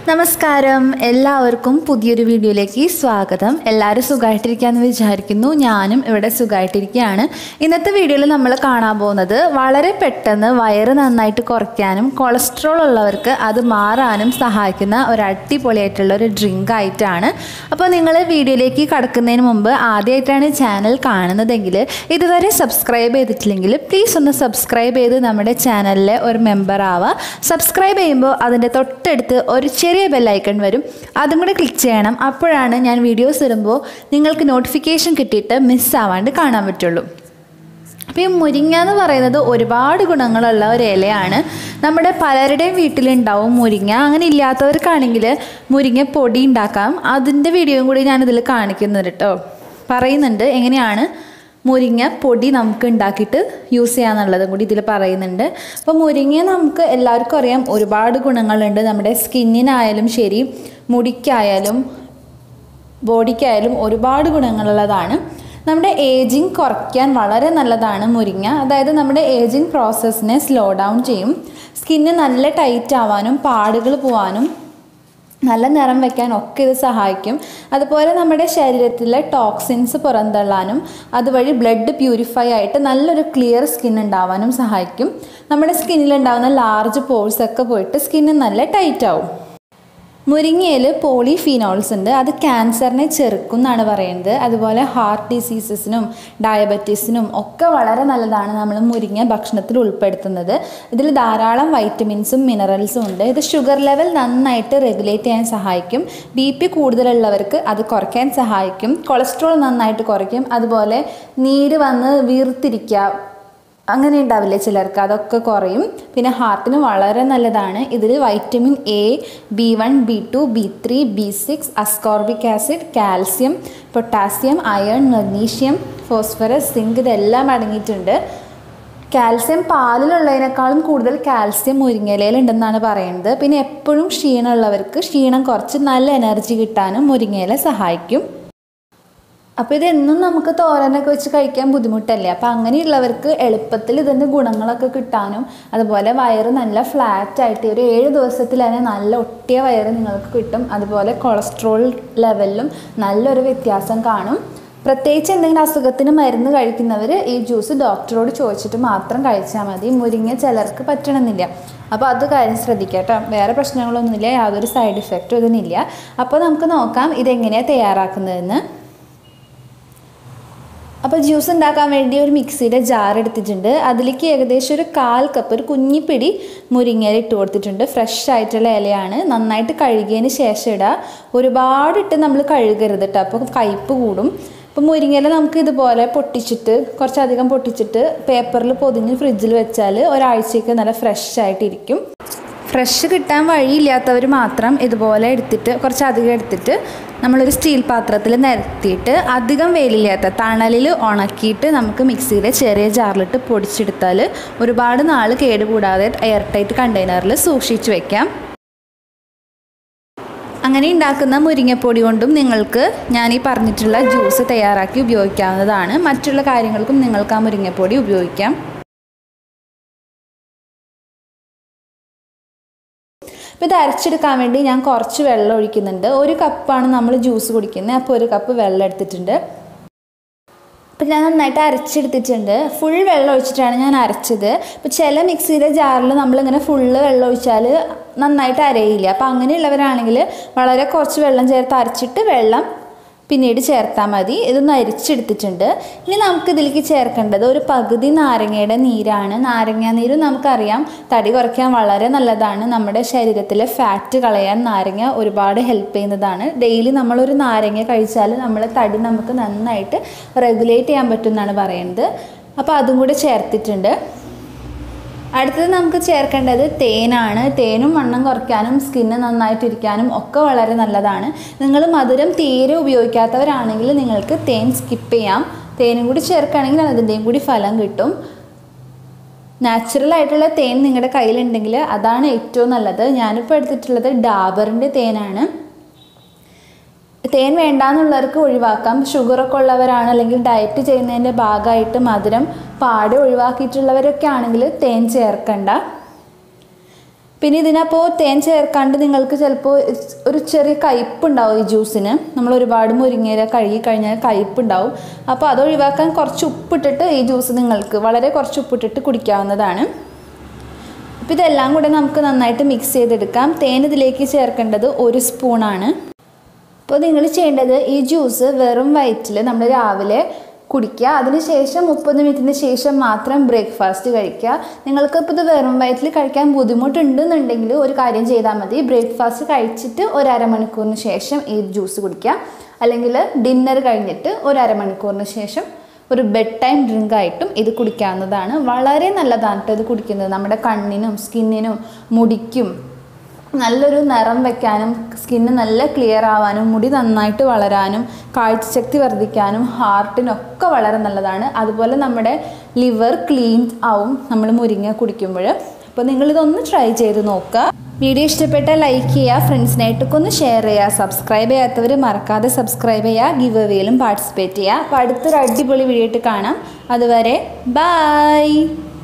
നമസ്കാരം എല്ലാവർക്കും പുതിയൊരു വീഡിയോയിലേക്ക് സ്വാഗതം എല്ലാവരും സുഖമായിട്ടിരിക്കാമെന്ന് വിചാരിക്കുന്നു ഞാനും ഇവിടെ സുഖമായിട്ടിരിക്കുകയാണ് ഇന്നത്തെ വീഡിയോയിൽ നമ്മൾ കാണാൻ പോകുന്നത് വളരെ പെട്ടെന്ന് വയറ് നന്നായിട്ട് കുറയ്ക്കാനും കൊളസ്ട്രോൾ ഉള്ളവർക്ക് അത് മാറാനും സഹായിക്കുന്ന ഒരു അടിപൊളിയായിട്ടുള്ള ഒരു ഡ്രിങ്ക് ആയിട്ടാണ് അപ്പോൾ നിങ്ങൾ വീഡിയോയിലേക്ക് കടക്കുന്നതിന് മുമ്പ് ആദ്യമായിട്ടാണ് ചാനൽ കാണുന്നതെങ്കിൽ ഇതുവരെ സബ്സ്ക്രൈബ് ചെയ്തിട്ടില്ലെങ്കിൽ പ്ലീസ് ഒന്ന് സബ്സ്ക്രൈബ് ചെയ്ത് നമ്മുടെ ചാനലിലെ ഒരു മെമ്പർ ആവുക സബ്സ്ക്രൈബ് ചെയ്യുമ്പോൾ അതിൻ്റെ തൊട്ടടുത്ത് ഒരു ചെറിയ ബെല്ലൈക്കൺ വരും അതും കൂടെ ക്ലിക്ക് ചെയ്യണം അപ്പോഴാണ് ഞാൻ വീഡിയോസ് ഇടുമ്പോൾ നിങ്ങൾക്ക് നോട്ടിഫിക്കേഷൻ കിട്ടിയിട്ട് മിസ്സാവാണ്ട് കാണാൻ പറ്റുള്ളൂ അപ്പോൾ ഈ മുരിങ്ങ എന്ന് പറയുന്നത് ഒരുപാട് ഗുണങ്ങളുള്ള ഒരു ഇലയാണ് നമ്മുടെ പലരുടെയും വീട്ടിലുണ്ടാവും മുരിങ്ങ അങ്ങനെ ഇല്ലാത്തവർക്കാണെങ്കിൽ മുരിങ്ങ പൊടി ഉണ്ടാക്കാം അതിൻ്റെ വീഡിയോയും കൂടി ഞാനിതിൽ കാണിക്കുന്നുണ്ട് കേട്ടോ പറയുന്നുണ്ട് എങ്ങനെയാണ് മുരിങ്ങ പൊടി നമുക്ക് ഉണ്ടാക്കിയിട്ട് യൂസ് ചെയ്യാന്നുള്ളതും കൂടി ഇതിൽ പറയുന്നുണ്ട് അപ്പോൾ മുരിങ്ങ നമുക്ക് എല്ലാവർക്കും അറിയാം ഒരുപാട് ഗുണങ്ങളുണ്ട് നമ്മുടെ സ്കിന്നിനായാലും ശരി മുടിക്കായാലും ബോഡിക്കായാലും ഒരുപാട് ഗുണങ്ങളുള്ളതാണ് നമ്മുടെ ഏജിങ് കുറയ്ക്കാൻ വളരെ നല്ലതാണ് മുരിങ്ങ അതായത് നമ്മുടെ ഏജിങ് പ്രോസസ്സിനെ സ്ലോ ഡൗൺ ചെയ്യും സ്കിന്ന് നല്ല ടൈറ്റ് ആവാനും പാടുകൾ പോവാനും നല്ല നിറം വയ്ക്കാൻ ഒക്കെ ഇത് സഹായിക്കും അതുപോലെ നമ്മുടെ ശരീരത്തിലെ ടോക്സിൻസ് പുറന്തള്ളാനും അതുവഴി ബ്ലഡ് പ്യൂരിഫൈ ആയിട്ട് നല്ലൊരു ക്ലിയർ സ്കിൻ ഉണ്ടാവാനും സഹായിക്കും നമ്മുടെ സ്കിന്നിൽ ഉണ്ടാകുന്ന ലാർജ് പോഴ്സ് ഒക്കെ പോയിട്ട് സ്കിന്ന് നല്ല ടൈറ്റ് ആവും മുരിങ്ങയിൽ പോളിഫീനോൾസ് ഉണ്ട് അത് ക്യാൻസറിനെ ചെറുക്കും എന്നാണ് പറയുന്നത് അതുപോലെ ഹാർട്ട് ഡിസീസസിനും ഡയബറ്റീസിനും ഒക്കെ വളരെ നല്ലതാണ് നമ്മൾ മുരിങ്ങ ഭക്ഷണത്തിൽ ഉൾപ്പെടുത്തുന്നത് ഇതിൽ ധാരാളം വൈറ്റമിൻസും മിനറൽസും ഉണ്ട് ഇത് ഷുഗർ ലെവൽ നന്നായിട്ട് റെഗുലേറ്റ് ചെയ്യാൻ സഹായിക്കും ബി പി കൂടുതലുള്ളവർക്ക് അത് കുറയ്ക്കാൻ സഹായിക്കും കൊളസ്ട്രോൾ നന്നായിട്ട് കുറയ്ക്കും അതുപോലെ നീര് വന്ന് വീർത്തിരിക്കുക അങ്ങനെ ഉണ്ടാവില്ലേ ചിലർക്ക് അതൊക്കെ കുറയും പിന്നെ ഹാർട്ടിന് വളരെ നല്ലതാണ് ഇതിൽ vitamin A B one B two B three B six ascorbic acid calcium potassium iron magnesium phosphorus zinc ഇതെല്ലാം അടങ്ങിയിട്ടുണ്ട് കാൽസ്യം പാലിലുള്ളതിനേക്കാളും കൂടുതൽ കാൽസ്യം മുരിങ്ങയിലയിൽ ഉണ്ടെന്നാണ് പറയുന്നത് പിന്നെ എപ്പോഴും ക്ഷീണമുള്ളവർക്ക് ക്ഷീണം കുറച്ച് നല്ല എനർജി കിട്ടാനും മുരിങ്ങയില സഹായിക്കും അപ്പോൾ ഇതെന്നും നമുക്ക് തോരനൊക്കെ വെച്ച് കഴിക്കാൻ ബുദ്ധിമുട്ടല്ലേ അപ്പോൾ അങ്ങനെയുള്ളവർക്ക് എളുപ്പത്തിൽ ഇതിൻ്റെ ഗുണങ്ങളൊക്കെ കിട്ടാനും അതുപോലെ വയറ് നല്ല ഫ്ലാറ്റ് ആയിട്ട് ഒരു ഏഴ് ദിവസത്തിൽ തന്നെ നല്ല ഒട്ടിയ വയറ് നിങ്ങൾക്ക് കിട്ടും അതുപോലെ കൊളസ്ട്രോൾ ലെവലിലും നല്ലൊരു വ്യത്യാസം കാണും പ്രത്യേകിച്ച് എന്തെങ്കിലും അസുഖത്തിന് മരുന്ന് കഴിക്കുന്നവർ ഈ ജ്യൂസ് ഡോക്ടറോട് ചോദിച്ചിട്ട് മാത്രം കഴിച്ചാൽ മതി മുരിങ്ങ ചിലർക്ക് പറ്റണമെന്നില്ല അപ്പോൾ അത് കാര്യം ശ്രദ്ധിക്കുക കേട്ടോ വേറെ പ്രശ്നങ്ങളൊന്നുമില്ല യാതൊരു സൈഡ് ഇഫക്റ്റും ഇതിനില്ല അപ്പോൾ നമുക്ക് നോക്കാം ഇതെങ്ങനെയാണ് തയ്യാറാക്കുന്നതെന്ന് അപ്പോൾ ജ്യൂസ് ഉണ്ടാക്കാൻ വേണ്ടി ഒരു മിക്സിയുടെ ജാർ എടുത്തിട്ടുണ്ട് അതിലേക്ക് ഏകദേശം ഒരു കാൽ കപ്പ് ഒരു കുഞ്ഞിപ്പിടി മുരിങ്ങയില ഇട്ട് കൊടുത്തിട്ടുണ്ട് ഫ്രഷ് ആയിട്ടുള്ള ഇലയാണ് നന്നായിട്ട് കഴുകിയതിന് ശേഷം ഇടുക ഒരുപാട് ഇട്ട് നമ്മൾ കഴുകരുത് കേട്ടോ അപ്പോൾ കയ്പ്പ് കൂടും അപ്പോൾ മുരിങ്ങയില നമുക്ക് ഇതുപോലെ പൊട്ടിച്ചിട്ട് കുറച്ചധികം പൊട്ടിച്ചിട്ട് പേപ്പറിൽ പൊതിഞ്ഞ് ഫ്രിഡ്ജിൽ വെച്ചാൽ ഒരാഴ്ചയ്ക്ക് നല്ല ഫ്രഷ് ആയിട്ടിരിക്കും ഫ്രഷ് കിട്ടാൻ വഴിയില്ലാത്തവർ മാത്രം ഇതുപോലെ എടുത്തിട്ട് കുറച്ചധികം എടുത്തിട്ട് നമ്മളൊരു സ്റ്റീൽ പാത്രത്തിൽ നിരത്തിയിട്ട് അധികം വെയിലില്ലാത്ത തണലിൽ ഉണക്കിയിട്ട് നമുക്ക് മിക്സിയിലെ ചെറിയ ജാറിലിട്ട് പൊടിച്ചെടുത്താൽ ഒരുപാട് നാൾ കേടുകൂടാതെ എയർ ടൈറ്റ് കണ്ടെയ്നറിൽ സൂക്ഷിച്ചു വെക്കാം അങ്ങനെ ഉണ്ടാക്കുന്ന മുരിങ്ങപ്പൊടി കൊണ്ടും നിങ്ങൾക്ക് ഞാൻ ഈ പറഞ്ഞിട്ടുള്ള ജ്യൂസ് തയ്യാറാക്കി ഉപയോഗിക്കാവുന്നതാണ് മറ്റുള്ള കാര്യങ്ങൾക്കും നിങ്ങൾക്ക് ആ മുരിങ്ങപ്പൊടി ഉപയോഗിക്കാം അപ്പോൾ ഇത് അരച്ചെടുക്കാൻ വേണ്ടി ഞാൻ കുറച്ച് വെള്ളം ഒഴിക്കുന്നുണ്ട് ഒരു കപ്പാണ് നമ്മൾ ജ്യൂസ് കുടിക്കുന്നത് അപ്പോൾ ഒരു കപ്പ് വെള്ളം എടുത്തിട്ടുണ്ട് അപ്പം ഞാൻ നന്നായിട്ട് അരച്ചെടുത്തിട്ടുണ്ട് ഫുൾ വെള്ളം ഒഴിച്ചിട്ടാണ് ഞാൻ അരച്ചത് ഇപ്പോൾ ചില മിക്സിയുടെ ജാറിൽ നമ്മളിങ്ങനെ ഫുള്ള് വെള്ളം ഒഴിച്ചാൽ നന്നായിട്ട് അരയില്ല അപ്പോൾ അങ്ങനെയുള്ളവരാണെങ്കിൽ വളരെ കുറച്ച് വെള്ളം ചേർത്ത് അരച്ചിട്ട് വെള്ളം പിന്നീട് ചേർത്താൽ മതി ഇതൊന്ന് അരിച്ചെടുത്തിട്ടുണ്ട് ഇനി നമുക്ക് ഇതിലേക്ക് ചേർക്കേണ്ടത് ഒരു പകുതി നാരങ്ങയുടെ നീരാണ് നാരങ്ങ നീര് നമുക്കറിയാം തടി കുറയ്ക്കാൻ വളരെ നല്ലതാണ് നമ്മുടെ ശരീരത്തിലെ ഫാറ്റ് കളയാൻ നാരങ്ങ ഒരുപാട് ഹെൽപ്പ് ചെയ്യുന്നതാണ് ഡെയിലി നമ്മളൊരു നാരങ്ങ കഴിച്ചാൽ നമ്മളെ തടി നമുക്ക് നന്നായിട്ട് റെഗുലേറ്റ് ചെയ്യാൻ പറ്റും എന്നാണ് പറയുന്നത് അപ്പോൾ അതും കൂടി ചേർത്തിട്ടുണ്ട് അടുത്തത് നമുക്ക് ചേർക്കേണ്ടത് തേനാണ് തേനും വണ്ണം കുറയ്ക്കാനും സ്കിന്ന് നന്നായിട്ടിരിക്കാനും ഒക്കെ വളരെ നല്ലതാണ് നിങ്ങൾ മധുരം തീരെ ഉപയോഗിക്കാത്തവരാണെങ്കിൽ നിങ്ങൾക്ക് തേൻ സ്കിപ്പ് ചെയ്യാം തേനും കൂടി ചേർക്കുകയാണെങ്കിൽ അതിൻ്റെയും കൂടി ഫലം കിട്ടും നാച്ചുറൽ ആയിട്ടുള്ള തേൻ നിങ്ങളുടെ കയ്യിലുണ്ടെങ്കിൽ അതാണ് ഏറ്റവും നല്ലത് ഞാനിപ്പോൾ എടുത്തിട്ടുള്ളത് ഡാബറിൻ്റെ തേനാണ് തേൻ വേണ്ടാന്നുള്ളവർക്ക് ഒഴിവാക്കാം ഷുഗറൊക്കെ ഉള്ളവരാണ് അല്ലെങ്കിൽ ഡയറ്റ് ചെയ്യുന്നതിൻ്റെ ഭാഗമായിട്ട് മധുരം പാടെ ഒഴിവാക്കിയിട്ടുള്ളവരൊക്കെ ആണെങ്കിൽ തേൻ ചേർക്കണ്ട പിന്നെ ഇതിനപ്പോൾ തേൻ ചേർക്കാണ്ട് നിങ്ങൾക്ക് ചിലപ്പോൾ ഒരു ചെറിയ കയ്പ്പ് ഉണ്ടാവും ഈ ജ്യൂസിന് നമ്മൾ ഒരുപാട് മുരിങ്ങയില കഴുകി കഴിഞ്ഞാൽ കയ്പ്പ് ഉണ്ടാവും അപ്പോൾ അത് ഒഴിവാക്കാൻ കുറച്ച് ഉപ്പിട്ടിട്ട് ഈ ജ്യൂസ് നിങ്ങൾക്ക് വളരെ കുറച്ച് ഉപ്പിട്ടിട്ട് കുടിക്കാവുന്നതാണ് അപ്പോൾ ഇതെല്ലാം കൂടെ നമുക്ക് നന്നായിട്ട് മിക്സ് ചെയ്തെടുക്കാം തേൻ ഇതിലേക്ക് ചേർക്കേണ്ടത് ഒരു സ്പൂണാണ് അപ്പോൾ നിങ്ങൾ ചെയ്യേണ്ടത് ഈ ജ്യൂസ് വെറും വയറ്റിൽ നമ്മൾ രാവിലെ കുടിക്കുക അതിനുശേഷം മുപ്പത് മിനിറ്റിന് ശേഷം മാത്രം ബ്രേക്ക്ഫാസ്റ്റ് കഴിക്കുക നിങ്ങൾക്ക് ഇപ്പോൾ ഇത് വെറും വയറ്റിൽ കഴിക്കാൻ ബുദ്ധിമുട്ടുണ്ടെന്നുണ്ടെങ്കിൽ ഒരു കാര്യം ചെയ്താൽ മതി ബ്രേക്ക്ഫാസ്റ്റ് കഴിച്ചിട്ട് ഒരു അരമണിക്കൂറിന് ശേഷം ഈ ജ്യൂസ് കുടിക്കുക അല്ലെങ്കിൽ ഡിന്നർ കഴിഞ്ഞിട്ട് ഒരു അരമണിക്കൂറിന് ശേഷം ഒരു ബെഡ് ടൈം ഡ്രിങ്ക് ആയിട്ടും ഇത് കുടിക്കാവുന്നതാണ് വളരെ നല്ലതാണ് കേട്ടോ ഇത് കുടിക്കുന്നത് നമ്മുടെ കണ്ണിനും സ്കിന്നിനും മുടിക്കും നല്ലൊരു നിറം വെക്കാനും സ്കിന്ന് നല്ല ക്ലിയർ ആവാനും മുടി നന്നായിട്ട് വളരാനും കാഴ്ചശക്തി വർദ്ധിക്കാനും ഹാർട്ടിനൊക്കെ വളരെ നല്ലതാണ് അതുപോലെ നമ്മുടെ ലിവർ ക്ലീൻ ആവും നമ്മൾ മുരിങ്ങ കുടിക്കുമ്പോൾ അപ്പോൾ നിങ്ങളിതൊന്ന് ട്രൈ ചെയ്ത് നോക്കുക വീഡിയോ ഇഷ്ടപ്പെട്ടാൽ ലൈക്ക് ചെയ്യുക ഫ്രണ്ട്സിനായിട്ടൊക്കെ ഒന്ന് ഷെയർ ചെയ്യുക സബ്സ്ക്രൈബ് ചെയ്യാത്തവർ മറക്കാതെ സബ്സ്ക്രൈബ് ചെയ്യുക ഗിവ് അവേയിലും പാർട്ടിസിപ്പേറ്റ് ചെയ്യുക അപ്പോൾ അടുത്തൊരു അടിപൊളി വീഡിയോ ആയിട്ട് കാണാം അതുവരെ ബായ്